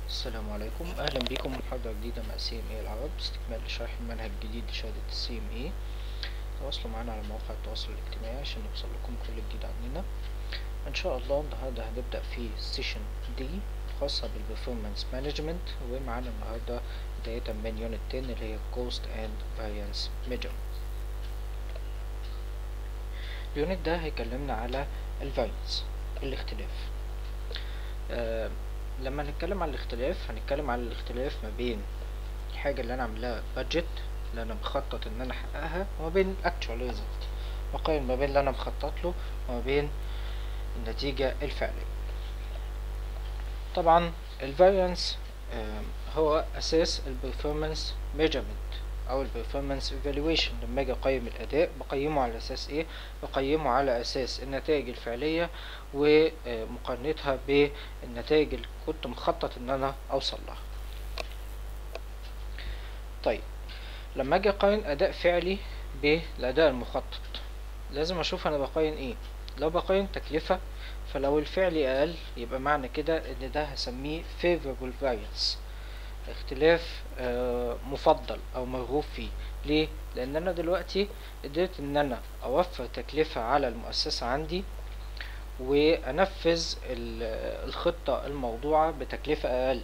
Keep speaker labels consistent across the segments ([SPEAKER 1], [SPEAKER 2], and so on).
[SPEAKER 1] السلام عليكم اهلا بكم محاضرة جديدة مع سي ام اي العرب استكمال لشرح المنهج الجديد لشهادة السي ام اي تواصلوا معنا على مواقع التواصل الاجتماعي عشان يوصل لكم كل جديد عننا ان شاء الله النهاردة هنبدأ في سيشن دي خاصة بالبرفورمانس مانجمنت ومعانا النهاردة بداية من يونت 10 اللي هي Cost and Variance Measurement اليونت ده هيكلمنا على الفارينس الاختلاف آه لما نتكلم عن الاختلاف هنتكلم عن الاختلاف ما بين الحاجة اللي انا عاملاها بادجت اللي انا مخطط ان انا احققها وما بين الاكتوال ريزلت بقارن ما بين اللي انا مخطط له وما بين النتيجة الفعلية طبعا الفاريانس هو اساس البرفورمانس ميجرمنت او البرفورمانس ايفالويشن لما اجي اقيم الاداء بقيمه على اساس ايه بقيمه على اساس النتائج الفعليه ومقارنتها بالنتائج اللي كنت مخطط ان انا اوصل لها طيب لما اجي اقارن اداء فعلي بالاداء المخطط لازم اشوف انا بقارن ايه لو بقارن تكلفه فلو الفعلي اقل يبقى معنى كده ان ده هسميه favorable variance اختلاف مفضل او مرغوب فيه ليه لان انا دلوقتي قدرت ان انا اوفر تكلفة على المؤسسة عندي وانفذ الخطة الموضوعة بتكلفة اقل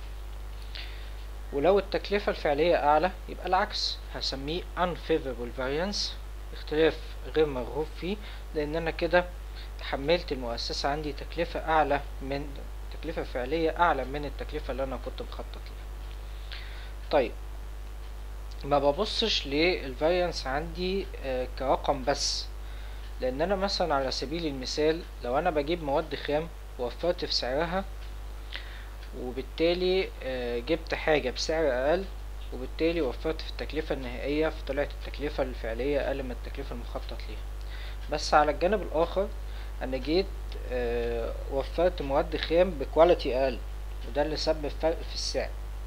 [SPEAKER 1] ولو التكلفة الفعلية اعلى يبقى العكس هسميه unfavorable variance اختلاف غير مرغوب فيه لان انا كده حملت المؤسسة عندي تكلفة اعلى من تكلفة فعلية اعلى من التكلفة اللي انا كنت مخطط لها طيب ما ببصش للفاريانس عندي آه كرقم بس لان انا مثلا على سبيل المثال لو انا بجيب مواد خام ووفرت في سعرها وبالتالي آه جبت حاجة بسعر اقل وبالتالي وفرت في التكلفة النهائية فطلعت التكلفة الفعلية اقل من التكلفة المخطط ليها بس على الجانب الاخر انا جيت آه وفرت مواد خام بكواليتي اقل وده اللي سبب فرق في السعر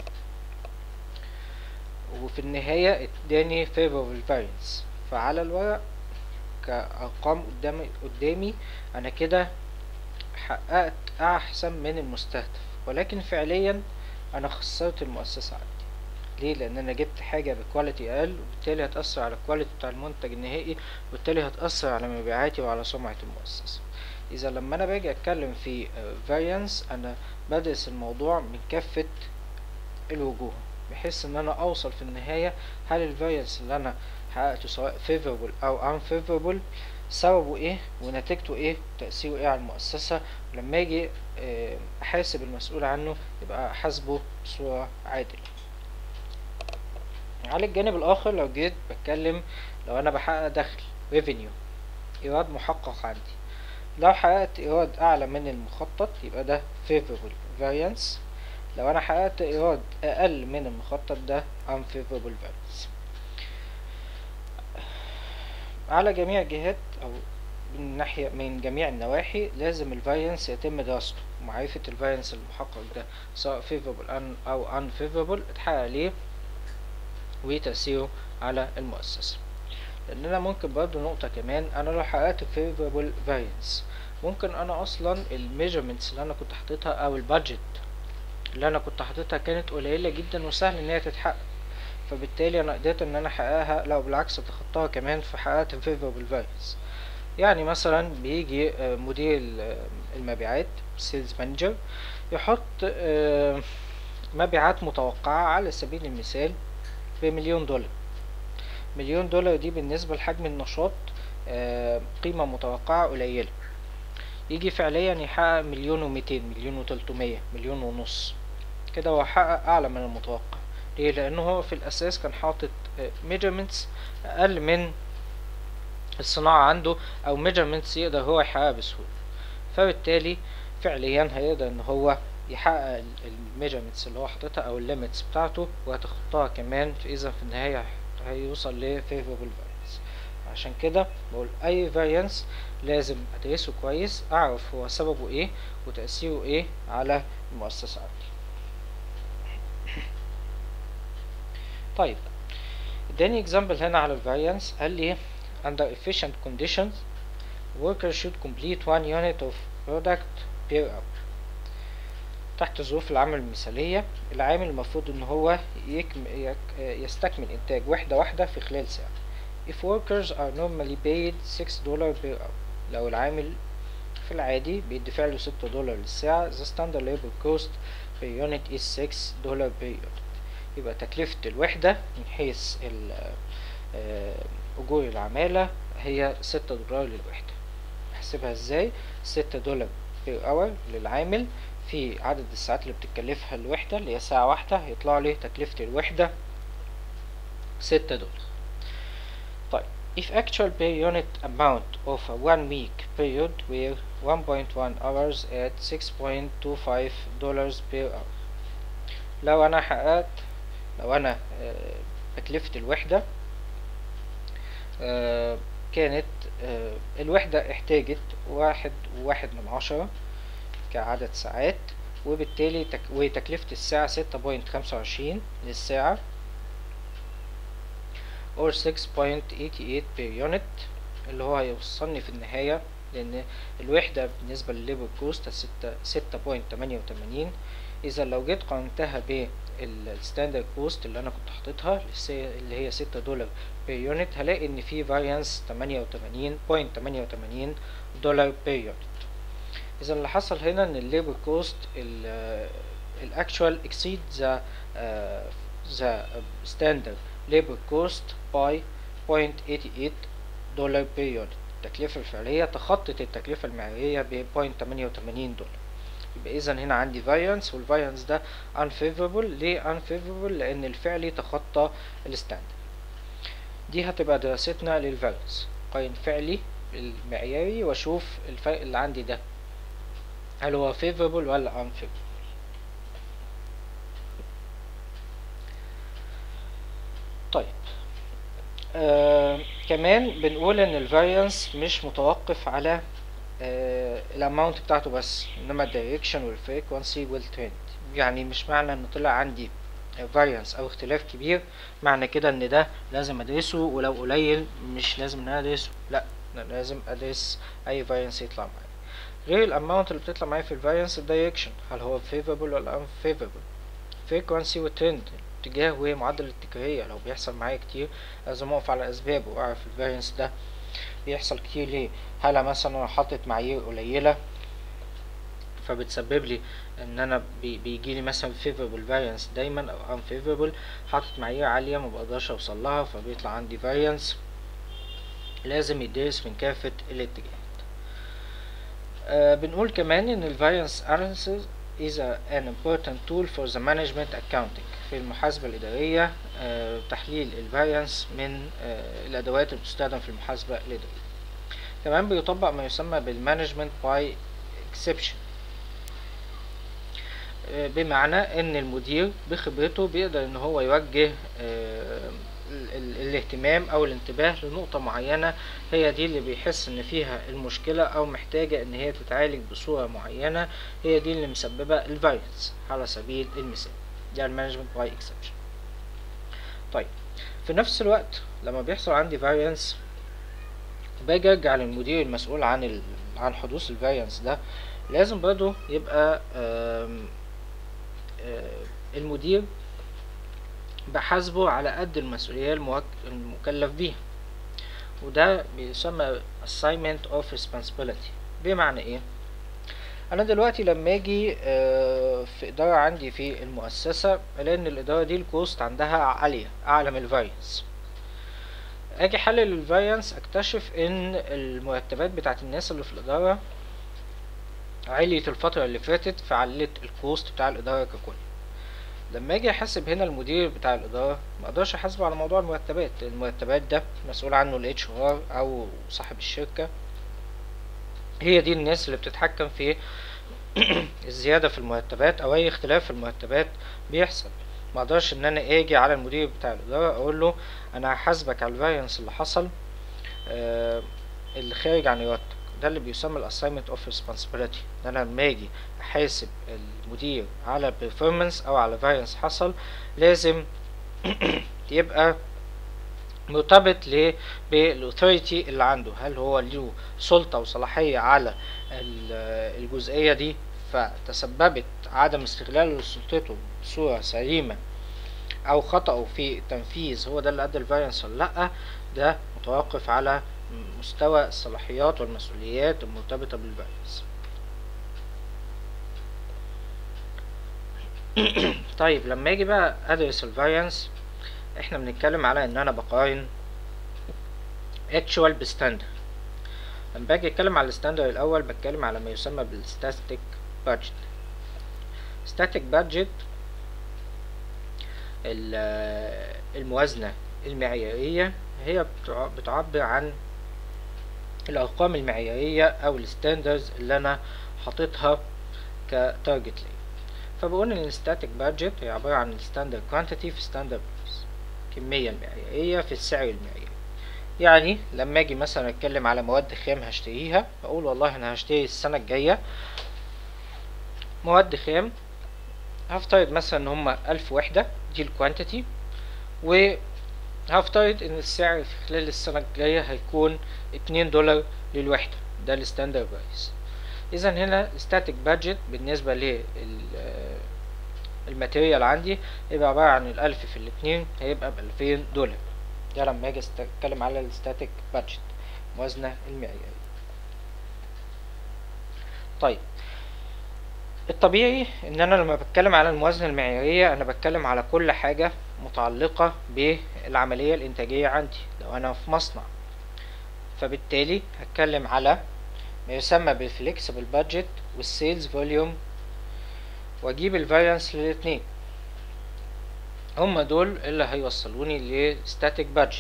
[SPEAKER 1] وفي النهاية اداني favorable variance فعلى الورق كأرقام قدامي قدامي أنا كده حققت أحسن من المستهدف ولكن فعليا أنا خسرت المؤسسة عندي ليه لأن أنا جبت حاجة بكواليتي أقل وبالتالي هتأثر على الكواليتي بتاع المنتج النهائي وبالتالي هتأثر على مبيعاتي وعلى سمعة المؤسسة إذا لما أنا باجي أتكلم في variance أنا بدرس الموضوع من كافة الوجوه بحيث ان انا اوصل في النهاية هل الفاريانس اللي انا حققته سواء favorable او unfavorable سببه ايه ونتيجته ايه وتأثيره ايه على المؤسسة ولما اجي احاسب المسؤول عنه يبقى احاسبه بصورة عادلة على الجانب الاخر لو جيت بتكلم لو انا بحقق دخل revenue ايراد محقق عندي لو حققت ايراد اعلى من المخطط يبقى ده favorable variance لو انا حققت ايراد اقل من المخطط ده unfavorable variance على جميع الجهات او من ناحية من جميع النواحي لازم الفاريانس يتم دراسته ومعرفة الفاريانس المحقق ده سواء favorable او unfavorable اتحقق ليه وتأثيره على المؤسسة لان انا ممكن برضو نقطة كمان انا لو حققت favorable variance ممكن انا اصلا الميجرمنتس اللي انا كنت حاططها او البادجت اللي انا كنت حاططها كانت قليله جدا وسهل ان هي تتحقق فبالتالي انا قدرت ان انا احققها لو بالعكس اتخطاها كمان فحققت favorable variance يعني مثلا بيجي مدير المبيعات سيلز مانجر يحط مبيعات متوقعة على سبيل المثال بمليون دولار مليون دولار دي بالنسبة لحجم النشاط قيمة متوقعة قليلة يجي فعليا يحقق مليون وميتين مليون وتلتمية مليون ونص كده هو حقق اعلى من المتوقع ليه لانه هو في الاساس كان حاطط ميجرمنتس اقل من الصناعة عنده او ميجرمنتس يقدر هو يحققها بسهولة فبالتالي فعليا هيقدر ان هو يحقق الميجرمنتس اللي هو حاططها او الليميتس بتاعته وهتخطاها كمان فاذا في النهاية هيوصل ل favorable variance عشان كده بقول اي variance لازم ادرسه كويس اعرف هو سببه ايه وتأثيره ايه على المؤسسة عندي طيب اداني example هنا على الفاريانس قال لي under efficient conditions worker should complete one unit of product per hour تحت ظروف العمل المثالية العامل المفروض ان هو يكم يك يستكمل انتاج وحدة واحدة في خلال ساعة if workers are normally paid 6 دولار per hour لو العامل في العادي بيدفع له 6 دولار للساعة the standard labor cost per unit is 6 دولار per unit يبقى تكلفة الوحدة من حيث أجور العمالة هي 6 دولار للوحدة نحسبها ازاي 6 دولار per hour للعامل في عدد الساعات اللي بتتكلفها الوحدة اللي هي ساعة واحدة هيطلع لي تكلفة الوحدة ستة دولار طيب if actual per unit amount of a one week period were 1.1 hours at 6.25 dollars per hour لو أنا حققت لو أنا آه تكلفة الوحدة آه كانت آه الوحدة احتاجت واحد وواحد من عشرة كعدد ساعات وبالتالي تك... وتكلفة الساعة ستة بوينت خمسة وعشرين للساعة or 6.88 per unit اللي هو هيوصلني في النهاية لأن الوحدة بالنسبة للليبر كوست ستة ستة بوينت تمانية وتمانين إذا لو جيت قارنتها بالستاندرد كوست اللي أنا كنت حاططها اللي هي ستة دولار per unit هلاقي إن في فاريانس تمانية وتمانين بوينت تمانية وتمانين دولار per unit اذا اللي حصل هنا ان الليبر كوست الاكشوال اكسيد ذا ذا ستاندرد ليبر كوست باي 0.88 دولار بير يونت التكلفة الفعلية تخطت التكلفة المعيارية ب 0.88 دولار يبقى اذا هنا عندي فاريانس والفاريانس ده unfavorable ليه unfavorable لان الفعلي تخطى الستاندرد دي هتبقى دراستنا للفاريانس قارن فعلي المعياري واشوف الفرق اللي عندي ده هل هو favorable ولا unfavorable طيب آه كمان بنقول ان الفاريانس مش متوقف على آه الاماونت بتاعته بس انما الدايركشن والفريكوانسي والترند يعني مش معنى ان طلع عندي فاريانس او اختلاف كبير معنى كده ان ده لازم ادرسه ولو قليل مش لازم ان انا ادرسه لا انا لازم ادرس اي فاريانس يطلع معايا غير الاماونت اللي بتطلع معايا في الفاريانس الدايركشن هل هو favorable ولا unfavorable frequency وترند الاتجاه ومعدل التكرارية لو بيحصل معايا كتير لازم اقف على اسبابه واعرف الفاريانس ده بيحصل كتير ليه هل مثلا انا حاطط معايير قليلة فبتسبب لي ان انا بي بيجي لي مثلا favorable variance دايما او unfavorable حاطط معايير عالية ما بقدرش اوصل لها فبيطلع عندي variance لازم يدرس من كافة الاتجاهات آه بنقول كمان ان ال variance analysis is a, an important tool for the management accounting في المحاسبة الإدارية آه تحليل ال variance من آه الأدوات اللي بتستخدم في المحاسبة الإدارية كمان بيطبق ما يسمى بالمانجمنت باي exception آه بمعنى ان المدير بخبرته بيقدر ان هو يوجه آه الاهتمام او الانتباه لنقطة معينة هي دي اللي بيحس ان فيها المشكلة او محتاجة ان هي تتعالج بصورة معينة هي دي اللي مسببة الفيروس على سبيل المثال ده المانجمنت باي اكسبشن طيب في نفس الوقت لما بيحصل عندي فاريانس باجي ارجع للمدير المسؤول عن ال... عن حدوث الفاريانس ده لازم برضو يبقى آم آم المدير بحاسبه على قد المسؤولية الموك... المكلف بيها وده بيسمى assignment of responsibility بمعنى ايه انا دلوقتي لما اجي في ادارة عندي في المؤسسة الاقي ان الادارة دي الكوست عندها عالية اعلى من الفاريانس اجي احلل الفاريانس اكتشف ان المرتبات بتاعت الناس اللي في الادارة عليت الفترة اللي فاتت فعلت الكوست بتاع الادارة ككل لما اجي احاسب هنا المدير بتاع الاداره ما اقدرش احاسبه على موضوع المرتبات المرتبات ده مسؤول عنه الاتش ار او صاحب الشركه هي دي الناس اللي بتتحكم في الزياده في المرتبات او اي اختلاف في المرتبات بيحصل ما اقدرش ان انا اجي على المدير بتاع الاداره اقول له انا هحاسبك على الفاريانس اللي حصل آه اللي خارج عن ارادتك ده اللي بيسمى الاساينمنت اوف ريسبونسبيلتي ان انا لما اجي احاسب المدير على performance او على variance حصل لازم يبقى مرتبط ل بالاوثوريتي اللي عنده هل هو له سلطة وصلاحية على الجزئية دي فتسببت عدم استغلاله لسلطته بصورة سليمة او خطأه في التنفيذ هو ده اللي ادى الفاريانس ولا لأ ده متوقف على مستوى الصلاحيات والمسؤوليات المرتبطة بالفاريانس طيب لما اجي بقى ادرس الفاريانس احنا بنتكلم على ان انا بقارن actual بستاندر لما باجي اتكلم على الستاندر الاول بتكلم على ما يسمى بالستاتيك بادجت static budget الموازنة المعيارية هي بتعبر عن الأرقام المعيارية أو الستاندرز اللي أنا حاططها كتارجت لي فبقول إن الستاتيك بادجت هي عبارة عن الستاندرد كوانتيتي في ستاندرد برايس الكمية المعيارية في السعر المعياري يعني لما أجي مثلا أتكلم على مواد خام هشتريها بقول والله أنا هشتري السنة الجاية مواد خام هفترض مثلا ان هما ألف وحدة دي الكوانتيتي وهفترض ان السعر في خلال السنة الجاية هيكون اتنين دولار للوحدة ده الستاندرد برايس اذا هنا static budget بالنسبة للماتيريال عندي يبقى عبارة عن الألف في الاتنين هيبقى بألفين دولار ده لما اجي اتكلم على الستاتيك بادجت موازنة المعيارية طيب الطبيعي ان انا لما بتكلم على الموازنة المعيارية انا بتكلم على كل حاجة متعلقة بالعملية الانتاجية عندي لو انا في مصنع فبالتالي هتكلم على ما يسمى بالفليكسبل بادجت والسيلز فوليوم واجيب الفاريانس للاتنين هما دول اللي هيوصلوني لستاتيك بادجت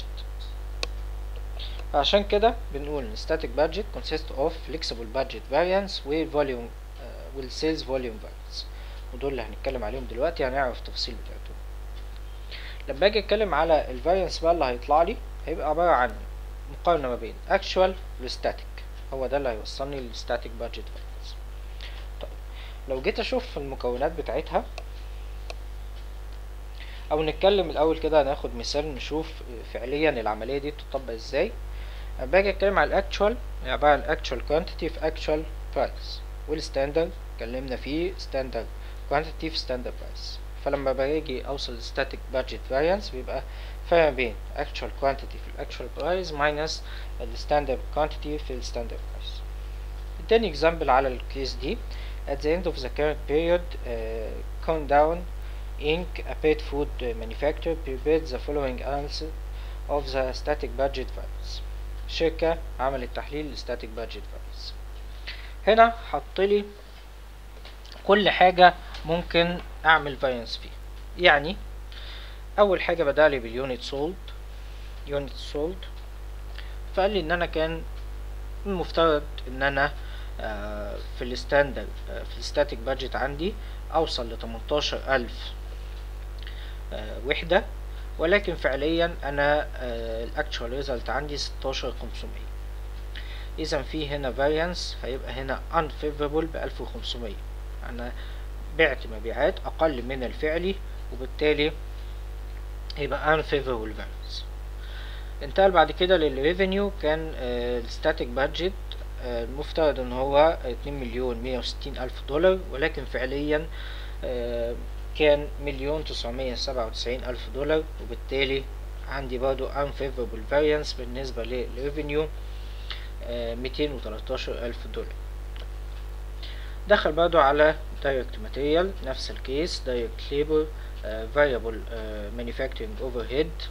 [SPEAKER 1] عشان كده بنقول ان static budget consists of flexible budget variance و volume والسيلز فوليوم فاريانس ودول اللي هنتكلم عليهم دلوقتي هنعرف التفاصيل بتاعتهم لما اجي اتكلم على الفاريانس بقى اللي هيطلع لي هيبقى عبارة عن مقارنة ما بين actual وستاتيك هو ده اللي هيوصلني للستاتيك بادجت فاريانس طيب لو جيت اشوف المكونات بتاعتها او نتكلم الاول كده هناخد مثال نشوف فعليا العملية دي بتطبق ازاي لما باجي اتكلم على الاكتشوال هي عبارة عن actual quantity في actual price والستاندرد اتكلمنا فيه ستاندرد كوانتيتي في ستاندرد برايس فلما باجي اوصل لستاتيك بادجت فاريانس بيبقى فرق بين actual quantity في الاكتشوال برايس minus الستاندرد quantity في الستاندرد برايس اداني example على الكيس دي at the end of the current period uh, Countdown Inc. a pet food manufacturer prepared the following analysis of the static budget variance شركة عملت تحليل static budget variance هنا حطلي كل حاجة ممكن اعمل فاريانس فيها يعني اول حاجة بدالي باليونت سولد يونت سولد فقال لي ان انا كان المفترض ان انا آه في الستاندرد آه في الستاتيك بادجت عندي اوصل لتمنتاشر الف آه وحدة ولكن فعليا انا الاكتشوال ريزلت عندي ستاشر خمسمية اذا في هنا variance هيبقى هنا unfavorable بألف وخمسمية انا بعت مبيعات اقل من الفعلي وبالتالي هيبقى unfavorable variance انتقل بعد كده للريفينيو كان الستاتيك بادجت المفترض ان هو اتنين مليون مية وستين الف دولار ولكن فعليا كان مليون تسعمية سبعة وتسعين الف دولار وبالتالي عندي برضو unfavorable variance بالنسبة للريفينيو ميتين وتلاتاشر ألف دولار دخل برضو على direct material نفس الكيس direct labor uh, variable uh, manufacturing overhead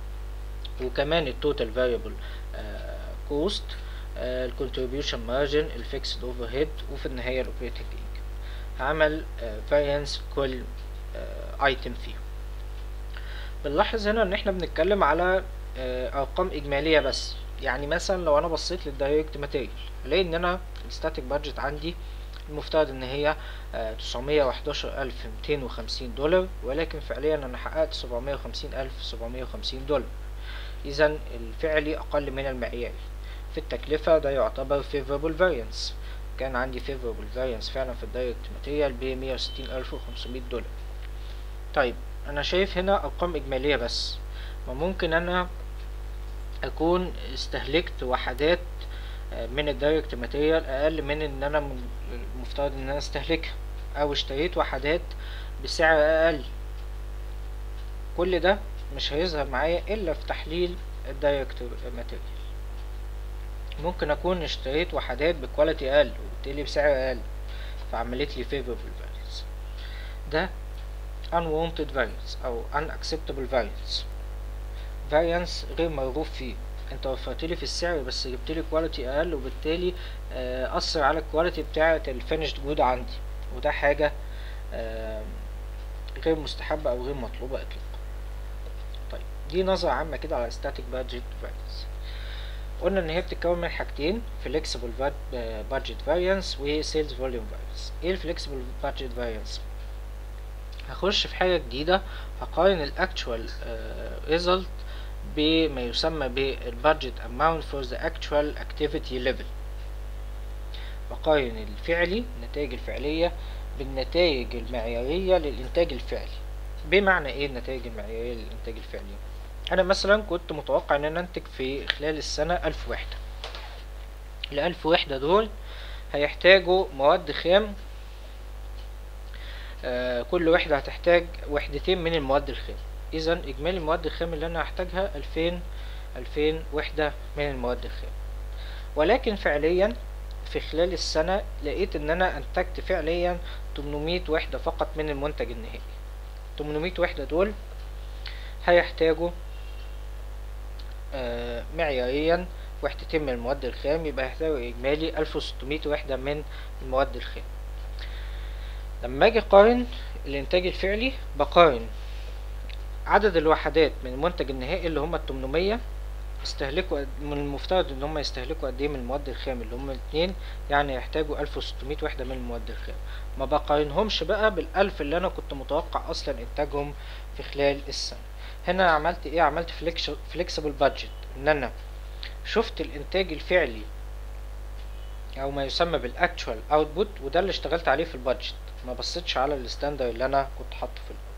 [SPEAKER 1] وكمان التوتال variable uh, cost الكونتريبيوشن مارجن الفيكسد اوفر وفي النهايه الاوبريتنج انكم عمل فاريانس كل ايتم فيهم بنلاحظ هنا ان احنا بنتكلم على ارقام اجماليه بس يعني مثلا لو انا بصيت للدايركت ماتيريال هلاقي ان انا الستاتيك بادجت عندي المفترض ان هي تسعمية وحداشر الف ميتين وخمسين دولار ولكن فعليا انا حققت سبعمية وخمسين الف سبعمية وخمسين دولار اذا الفعلي اقل من المعياري في التكلفة ده يعتبر favorable variance كان عندي favorable variance فعلا في الدايركت ماتيريال بمية وستين ألف وخمسمية دولار طيب أنا شايف هنا أرقام إجمالية بس ما ممكن أنا أكون استهلكت وحدات آه، من الدايركت ماتيريال اقل من ان انا من- المفترض ان انا استهلكها او اشتريت وحدات بسعر اقل كل ده مش هيظهر معايا الا في تحليل الدايركت ماتيريال ممكن اكون اشتريت وحدات بكواليتي اقل وبالتالي بسعر اقل فعملت لي favorable variance ده unwanted variance او unacceptable variance variance غير مرغوب فيه انت وفرت لي في السعر بس جبت لي كواليتي اقل وبالتالي آه، اثر على الكواليتي بتاعه الفينيشد جود عندي وده حاجه آه، غير مستحبه او غير مطلوبه اطلاقا طيب دي نظرة عامة كده على static budget variance قلنا ان هي بتتكون من حاجتين flexible va- آه، budget variance و sales volume variance ايه ال flexible budget variance هخش في حاجة جديدة هقارن ال actual آه، result بما يسمى بال budget amount for the actual activity level بقارن الفعلي النتائج الفعلية بالنتائج المعيارية للإنتاج الفعلي بمعنى ايه النتائج المعيارية للإنتاج الفعلي أنا مثلا كنت متوقع إن أنا أنتج في خلال السنة ألف وحدة الألف وحدة دول هيحتاجوا مواد خام آه كل وحدة هتحتاج وحدتين من المواد الخام إذا إجمالي المواد الخام اللي أنا هحتاجها ألفين ألفين وحدة من المواد الخام ولكن فعليا في خلال السنة لقيت إن أنا أنتجت فعليا 800 وحدة فقط من المنتج النهائي 800 وحدة دول هيحتاجوا آه، معياريا وحدتين من المواد الخام يبقى هيحتاجوا إجمالي 1600 وحدة من المواد الخام لما أجي أقارن الإنتاج الفعلي بقارن عدد الوحدات من المنتج النهائي اللي هما التمنمية استهلكوا قد- من المفترض ان هم يستهلكوا قد ايه من المواد الخام اللي هم اتنين يعني يحتاجوا 1600 وحدة من المواد الخام ما بقارنهمش بقى بالألف اللي انا كنت متوقع اصلا انتاجهم في خلال السنة هنا عملت ايه عملت فليكسبل بادجت ان انا شفت الانتاج الفعلي او ما يسمى بالاكتوال اوتبوت وده اللي اشتغلت عليه في البادجت ما بصيتش على الستاندر اللي انا كنت حاطه في الأول.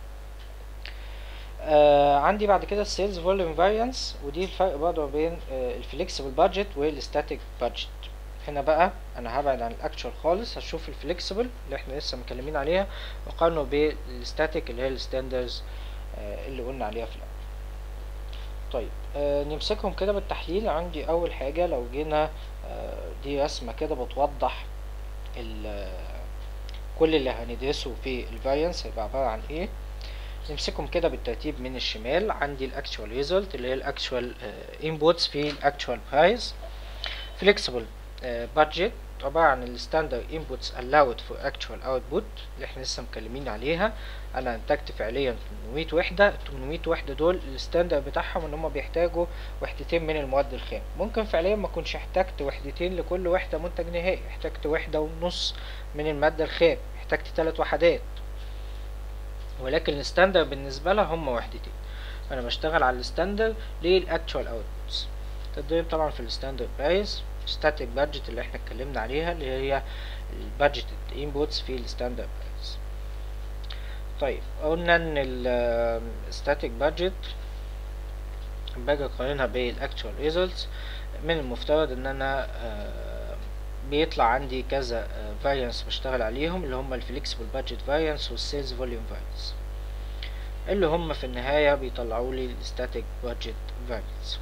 [SPEAKER 1] آه عندي بعد كده السيلز فوليوم فاريانس ودي الفرق برضه بين آه الفليكسبل بادجت والستاتيك بادجت هنا بقى انا هبعد عن الاكتشوال خالص هشوف الفليكسبل اللي احنا لسه مكلمين عليها واقارنه بالستاتيك اللي هي الستاندرز آه اللي قلنا عليها في الاول طيب آه نمسكهم كده بالتحليل عندي اول حاجه لو جينا آه دي رسمه كده بتوضح ال- كل اللي هندرسه في الفاريانس هيبقى عباره عن ايه نمسكهم كده بالترتيب من الشمال عندي الاكتشوال ريزلت اللي هي الاكتشوال انبوتس في الاكتشوال برايس فليكسبل بادجت عبارة عن الستاندرد انبوتس allowed for actual output اللي احنا لسه مكلمين عليها انا انتجت فعليا 800 وحدة ال 800 وحدة دول الستاندرد بتاعهم ان هم بيحتاجوا وحدتين من المواد الخام ممكن فعليا ما كنتش احتجت وحدتين لكل وحدة منتج نهائي احتجت وحدة ونص من المادة الخام احتجت ثلاث وحدات ولكن الستاندرد بالنسبة لها هم وحدتين فانا بشتغل على الستاندرد للاكتوال اوتبوتس تدريب طبعا في الستاندرد برايس ستاتيك بادجت اللي احنا اتكلمنا عليها اللي هي البادجت انبوتس في الستاندرد برايس طيب قلنا ان الستاتيك بادجت باجي اقارنها بالاكتوال ريزلتس من المفترض ان انا آه، بيطلع عندي كذا فاريانس بشتغل عليهم اللي هم الفليكسبل بادجت فاريانس والسيلز فوليوم فاريانس اللي هم في النهاية بيطلعوا لي الستاتيك بادجت فاريانس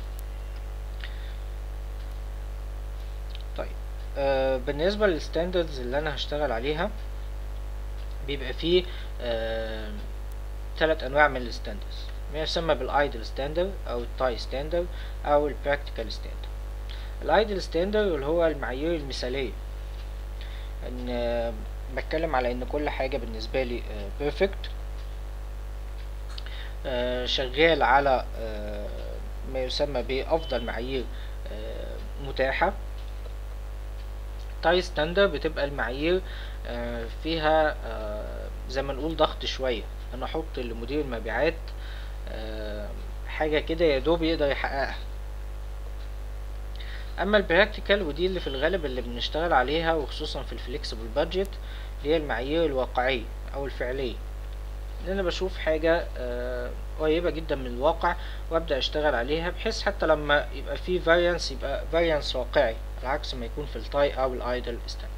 [SPEAKER 1] طيب آه بالنسبة للستاندردز اللي انا هشتغل عليها بيبقى فيه آه ثلاث انواع من الستاندردز ما يسمى بالايدل ستاندرد او التاي ستاندرد او البراكتيكال ستاندرد الايدل ستاندرد اللي هو المعايير المثالية ان آه، بتكلم على ان كل حاجة بالنسبة لي بيرفكت شغال على آه، ما يسمى بافضل معايير آه، متاحة تاي ستاندرد بتبقى المعايير آه، فيها آه، زي ما نقول ضغط شوية انا احط لمدير المبيعات آه، حاجة كده يا دوب يقدر يحققها اما البراكتيكال ودي اللي في الغالب اللي بنشتغل عليها وخصوصا في الفليكسبل بادجت اللي هي المعايير الواقعية او الفعلية ان انا بشوف حاجة آه، قريبة جدا من الواقع وابدأ اشتغل عليها بحيث حتى لما يبقى في فاريانس يبقى فاريانس واقعي على عكس ما يكون في التاي او الايدل ستاندرد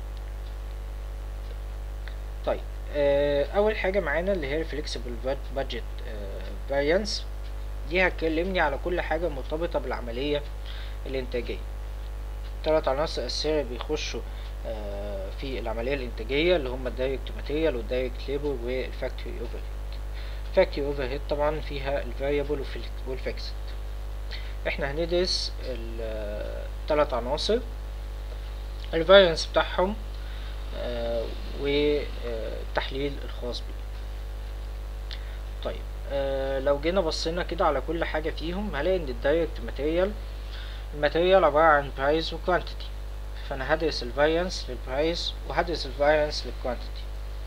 [SPEAKER 1] طيب آه، اول حاجه معانا اللي هي الفليكسبل بادجت فاريانس دي هتكلمني على كل حاجه مرتبطه بالعمليه الانتاجيه ثلاث عناصر اساسيه بيخشوا آه، في العمليه الانتاجيه اللي هم الدايركت ماتيريال والدايركت ليبر والفاكتوري اوفر هيد فاكتوري اوفر هيد طبعا فيها الفاريبل والفيكسد احنا هندرس الثلاث عناصر الفاريانس بتاعهم آه، والتحليل الخاص بيه طيب آه، لو جينا بصينا كده على كل حاجة فيهم هلاقي ان الدايركت ماتيريال الماتيريال عبارة عن برايس وكوانتيتي فانا هدرس الفاريانس للبرايس وهدرس الفاريانس للكوانتيتي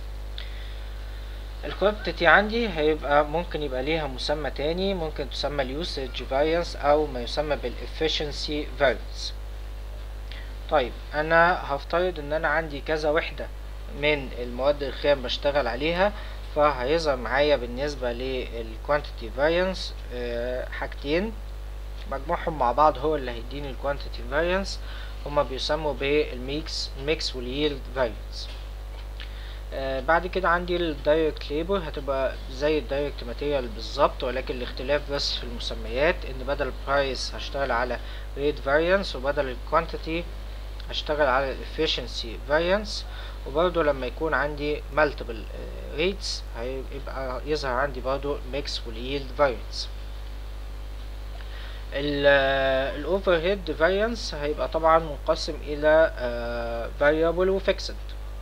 [SPEAKER 1] الكوانتيتي عندي هيبقى ممكن يبقى ليها مسمى تاني ممكن تسمى اليوسج فاريانس او ما يسمى بالافشنسي فاريانس طيب انا هفترض ان انا عندي كذا وحدة من المواد الخام بشتغل عليها فهيظهر معايا بالنسبة للكوانتيتي فاريانس حاجتين مجموعهم مع بعض هو اللي هيديني الكوانتيتي فاريانس هما بيسموا بالميكس ميكس واليلد فاريانس آه بعد كده عندي الدايركت ليبر هتبقى زي الدايركت ماتيريال بالظبط ولكن الاختلاف بس في المسميات ان بدل البرايس هشتغل على ريت فاريانس وبدل الكوانتيتي هشتغل على الافشنسي فاريانس وبرضه لما يكون عندي مالتيبل ريتس هيبقى يظهر عندي برضه ميكس واليلد فاريانس الاوفر هيد فاريانس هيبقى طبعا منقسم الى فاريبل وفيكسد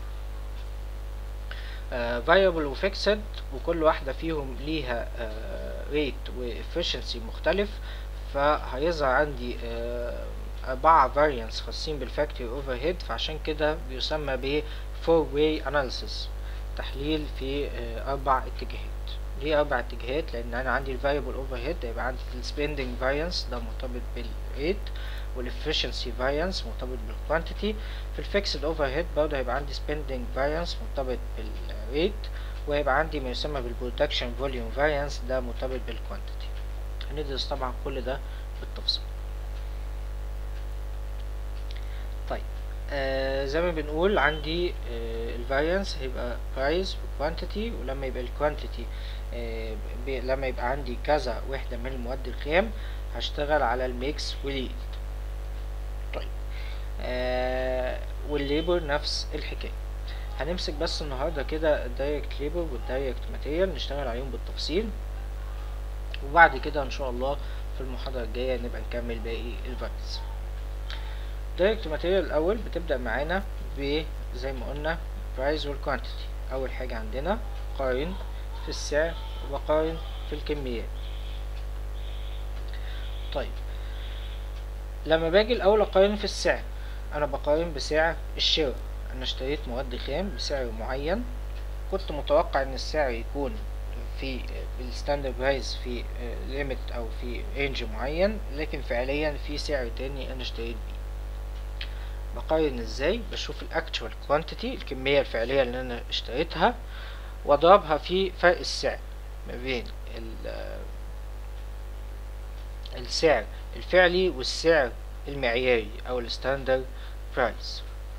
[SPEAKER 1] فاريبل وفيكسد وكل واحدة فيهم ليها ريت وافشنسي مختلف فهيظهر عندي أربعة فاريانس خاصين بالفاكتوري اوفر هيد فعشان كده بيسمى ب فور واي اناليسيس تحليل في أربع اتجاهات ليه أربع اتجاهات لأن أنا عندي الفاريبل اوفر هيد هيبقى عندي السبندنج فاريانس ده مرتبط بالريت والافشنسي فاريانس مرتبط بالكوانتيتي في الفيكسد اوفر هيد برضه هيبقى عندي سبندنج فاريانس مرتبط بالريت وهيبقى عندي ما يسمى بالبرودكشن فوليوم فاريانس ده مرتبط بالكوانتيتي هندرس طبعا كل ده بالتفصيل طيب آه زي ما بنقول عندي آه الفاريانس هيبقى برايس وكوانتيتي ولما يبقى الكوانتيتي آه لما يبقى عندي كذا وحدة من المواد الخام هشتغل على الميكس واليلد طيب آه والليبر نفس الحكاية هنمسك بس النهاردة كده الدايركت ليبر والدايركت ماتيريال نشتغل عليهم بالتفصيل وبعد كده ان شاء الله في المحاضرة الجاية نبقى نكمل باقي الفاريانس دايركت ماتيريال الاول بتبدا معانا ب زي ما قلنا برايس والكوانتيتي اول حاجه عندنا قارن في السعر وبقارن في الكميات طيب لما باجي الاول اقارن في السعر انا بقارن بسعر الشراء انا اشتريت مواد خام بسعر معين كنت متوقع ان السعر يكون في بالستاندرد برايس في ليميت او في رينج معين لكن فعليا في سعر تاني انا اشتريت بيه بقارن ازاي بشوف الاكتوال كوانتيتي الكميه الفعليه اللي انا اشتريتها واضربها في فرق السعر ما بين السعر الفعلي والسعر المعياري او الستاندرد برايس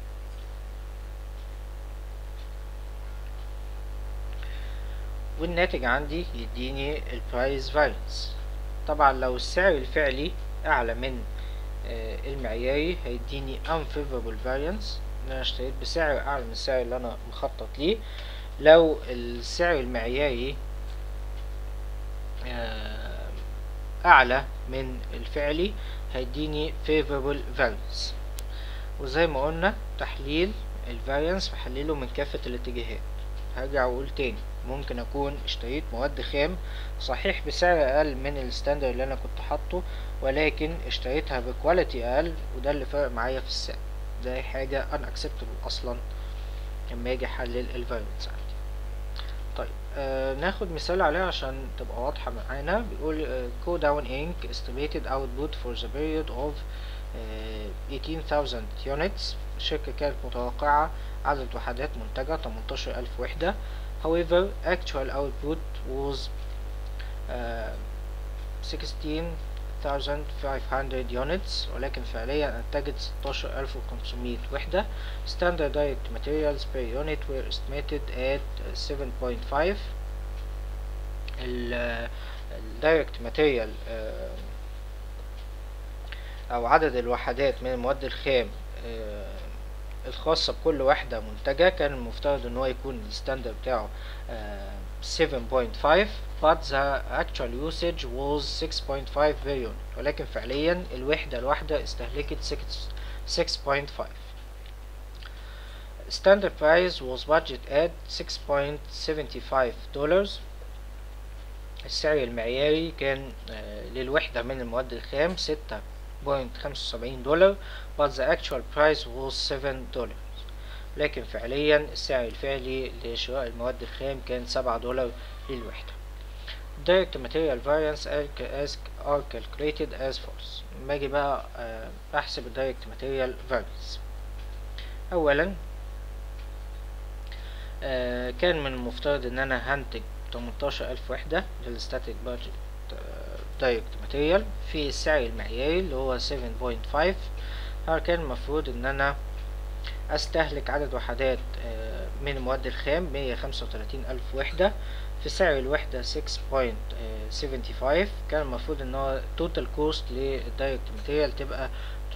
[SPEAKER 1] والناتج عندي يديني البرايس فارينس طبعا لو السعر الفعلي اعلى من المعياري هيديني unfavorable variance ان انا اشتريت بسعر اعلى من السعر اللي انا مخطط ليه لو السعر المعياري اعلى من الفعلي هيديني favorable variance وزي ما قلنا تحليل الفاريانس بحلله من كافة الاتجاهات هرجع واقول تاني ممكن اكون اشتريت مواد خام صحيح بسعر اقل من الستاندرد اللي انا كنت حاطه ولكن اشتريتها بكواليتي اقل وده اللي فرق معايا في السعر ده حاجة unacceptable اصلا لما اجي احلل الفاريانس عندي طيب آه ناخد مثال عليها عشان تبقى واضحة معانا بيقول آه Co Down Inc. estimated output for the period of آه 18,000 units الشركة كانت متوقعة عدد وحدات منتجة 18000 وحدة however actual output was uh, 15500 units ولكن فعليا أنتجت 16500 وحدة standard direct materials per unit were estimated at 7.5 ال direct material آه، أو عدد الوحدات من المواد الخام آه، الخاصة بكل وحدة منتجة كان المفترض ان هو يكون الستاندر بتاعه آه، 7.5 but the actual usage was 6.5 billion ولكن فعليا الوحدة الواحدة استهلكت 6 6.5 standard price was budget at 6.75 dollars السعر المعياري كان آه، للوحدة من المواد الخام 6.75 دولار but the actual price was 7 دولار لكن فعليا السعر الفعلي لشراء المواد الخام كان 7 دولار للوحدة direct material variance are as- are calculated as follows لما اجي بقى آه، احسب ال direct material variance اولا آه، كان من المفترض ان انا هنتج 18000 وحدة للستاتيك بادجت دايركت ماتيريال في السعر المعياري اللي هو 7.5 ها كان المفروض ان انا استهلك عدد وحدات آه، من المواد الخام 135 الف وحدة في سعر الوحدة 6.75 كان المفروض ان هو توتال كوست للدايركت ماتيريال تبقى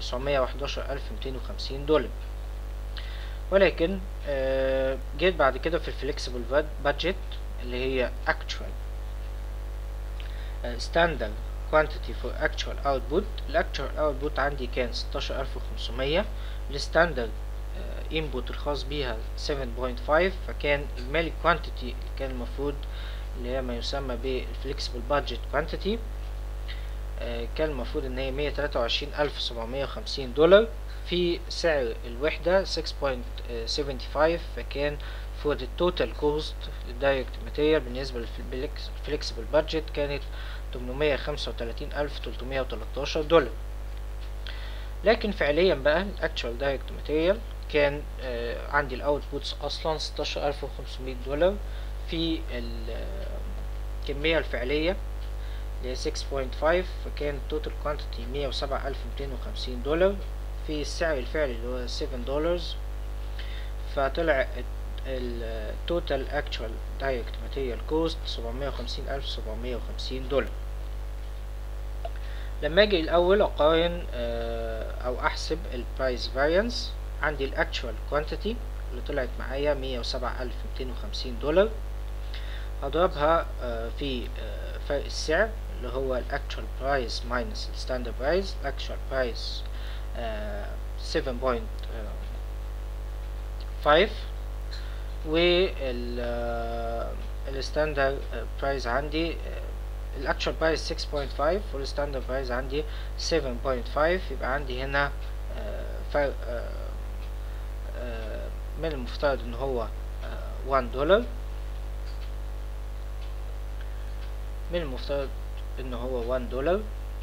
[SPEAKER 1] 911250 دولار ولكن آه، جيت بعد كده في الفليكسبل بادجت اللي هي actual آه، standard quantity for actual output ال actual output عندي كان 16500 الستاندرد input الخاص بيها 7.5 فكان المالي quantity اللي كان المفروض اللي هي ما يسمى بالفليكسبل بادجت quantity آه، كان المفروض ان هي 123750 دولار في سعر الوحدة 6.75 فكان for the total cost للدايركت ماتيريال بالنسبة للفليكسبل بادجت كانت 833313 دولار لكن فعليا بقى الاكتشوال دايركت ماتيريال كان آه عندي الاوتبوتس اصلا 16500 دولار في الكمية الفعلية اللي هي 6.5 فكان التوتال كوانتيتي 107250 دولار في السعر الفعلي اللي هو 7 دولار فطلع التوتال اكتشوال دايركت ماتيريال كوست 750750 دولار لما اجي الاول اقارن آه، او احسب البرايس فاريانس عندي الاكتشوال كوانتيتي اللي طلعت معايا 107250 دولار هضربها آه، في آه، فرق السعر اللي هو الاكتشوال برايس ماينس الستاندرد برايس الاكتشوال برايس 7.5 وال الستاندرد برايس عندي الاكتشوال برايس 6.5 والستاندرد برايس عندي 7.5 يبقى عندي هنا آه، فرق آه، آه، من المفترض ان هو 1 دولار من المفترض ان هو 1 دولار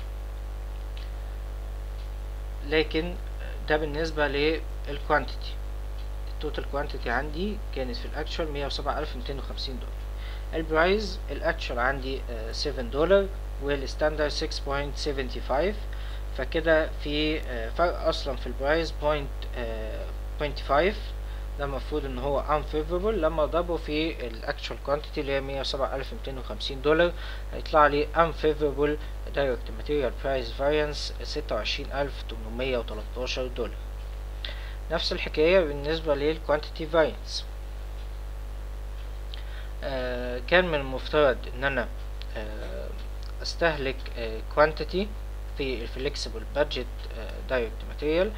[SPEAKER 1] لكن ده بالنسبة للكوانتيتي التوتال كوانتيتي عندي كانت في الاكتشوال 107250 دولار البرايز الاكتشوال عندي آه، 7 دولار والستاندرد 6.75 فكده في آه، فرق اصلا في البرايز بوينت بوينت 5 ده المفروض ان هو unfavorable لما اضربه في الاكتشوال كوانتيتي اللي هي 107250 دولار هيطلع لي unfavorable direct material price variance 26813 دولار نفس الحكاية بالنسبة للكوانتيتي variance آه كان من المفترض ان انا آه استهلك كوانتيتي في الفليكسبل بادجت دايركت ماتيريال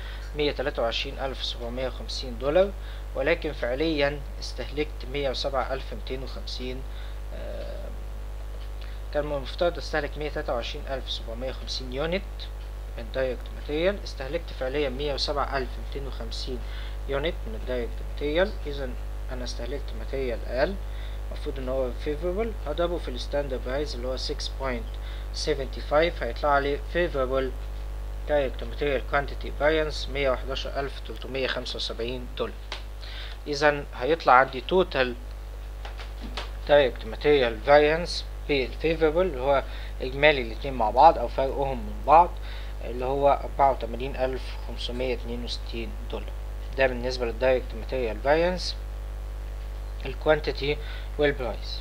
[SPEAKER 1] 123750 دولار ولكن فعليا استهلكت 107250 آه كان من المفترض استهلك 123750 يونت من الدايركت ماتيريال استهلكت فعليا 107250 يونت من الدايركت ماتيريال اذا انا استهلكت ماتيريال اقل المفروض ان هو favorable هضربه في الستاندرد برايس اللي هو 6.75 هيطلع لي favorable direct material quantity variance 111375 دولار اذا هيطلع عندي total direct material variance بالفيفربل اللي هو اجمالي الاتنين مع بعض او فرقهم من بعض اللي هو اربعة وتمانين الف خمسمية اتنين وستين دولار ده بالنسبة للدايركت ماتيريال فاريانس الكوانتيتي والبرايس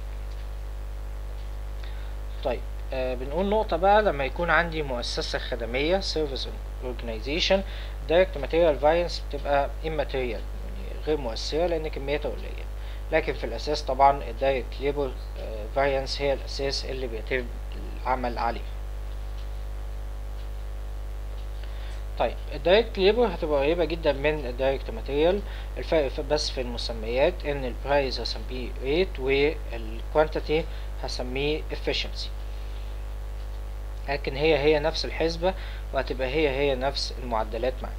[SPEAKER 1] طيب آه بنقول نقطة بقى لما يكون عندي مؤسسة خدمية service organization direct material variance بتبقى immaterial يعني غير مؤثرة لأن كميتها قليلة لكن في الأساس طبعا ال direct labor آه variance هي الأساس اللي بيتم العمل عليه طيب الدايركت ليبر هتبقى قريبة جدا من الدايركت ماتيريال الفرق بس في المسميات ان البرايس هسميه ريت والكوانتيتي هسميه efficiency لكن هي هي نفس الحسبة وهتبقى هي هي نفس المعدلات معانا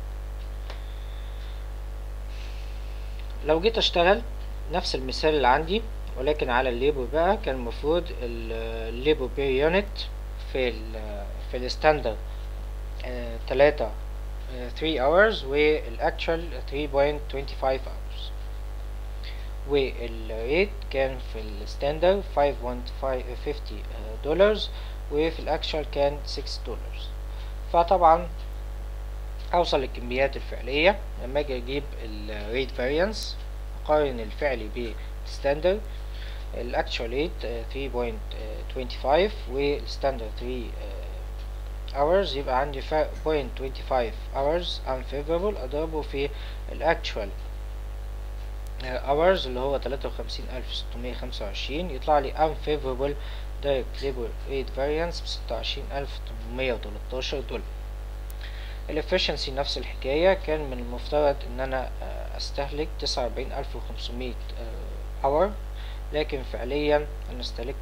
[SPEAKER 1] لو جيت اشتغل نفس المثال اللي عندي ولكن على الليبر بقى كان المفروض الليبر بير يونت في ال في الستاندرد تلاتة 3 hours والاكتشوال 3.25 hours والريت كان في الستاندرد 5.50 دولار وفي الاكشوال كان 6 دولار فطبعا اوصل للكميات الفعلية لما اجي اجيب الريت فاريانس اقارن الفعلي بالستاندرد الاكشوال ريت 3.25 والستاندرد 3 hours يبقى عندي فرق 0.25 hours unfavorable اضربه في الاكتشوال hours اللي هو 53625 يطلع لي unfavorable direct labor rate variance ب 26813 دولار الافشنسي نفس الحكاية كان من المفترض ان انا استهلك 49500 hour لكن فعليا انا استهلكت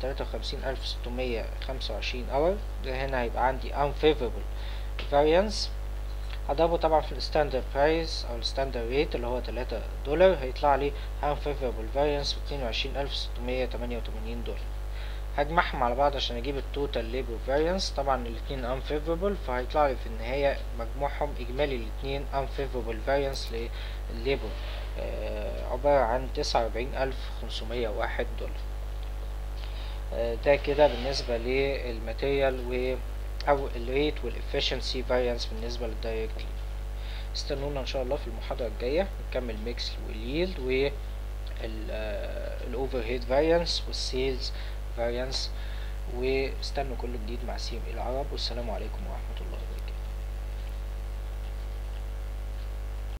[SPEAKER 1] 53625 اور ده هنا هيبقى عندي unfavorable variance هضربه طبعا في الستاندرد برايس او الستاندرد ريت اللي هو 3 دولار هيطلع لي unfavorable variance ب 22688 دولار هجمعهم على بعض عشان اجيب التوتال ليبر فاريانس طبعا الاتنين unfavorable فهيطلع لي في النهاية مجموعهم اجمالي الاتنين unfavorable variance للليبر آه عبارة عن تسعة وأربعين ألف خمسمية واحد دولار آه ده كده بالنسبة للماتيريال و أو الريت والإفشنسي فاريانس بالنسبة للدايركت استنونا إن شاء الله في المحاضرة الجاية نكمل ميكس واليلد و الأوفر هيد فاريانس والسيلز فاريانس واستنوا كل جديد مع سي ام العرب والسلام عليكم ورحمة الله